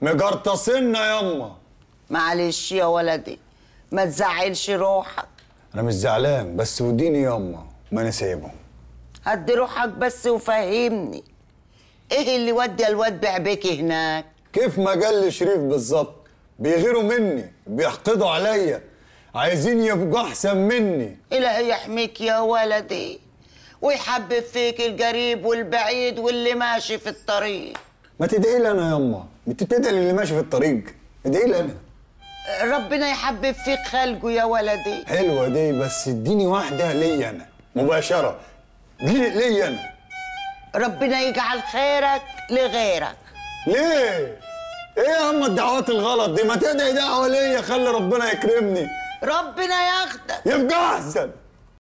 مجرطصنا ياما معلش يا ولدي ما تزعلش روحك انا مش زعلان بس وديني ياما ما انا سايبهم هدي روحك بس وفهمني ايه اللي ودي الواد بعبيكي هناك كيف ما قال لي شريف بالظبط بيغيروا مني بيحقدوا عليا عايزين يبقوا احسن مني إلهي يحميك يا ولدي ويحبب فيك القريب والبعيد واللي ماشي في الطريق ما تدعي لي انا ياما انت تدعي اللي ماشي في الطريق ادعي لي انا ربنا يحبب فيك خلقه يا ولدي حلوه دي بس اديني واحده ليا انا مباشره لي ليا انا ربنا يجعل خيرك لغيرك ليه ايه يا اما الدعوات الغلط دي ما تدعي دعوه ليا خلي ربنا يكرمني ربنا ياخدك يبقى احسن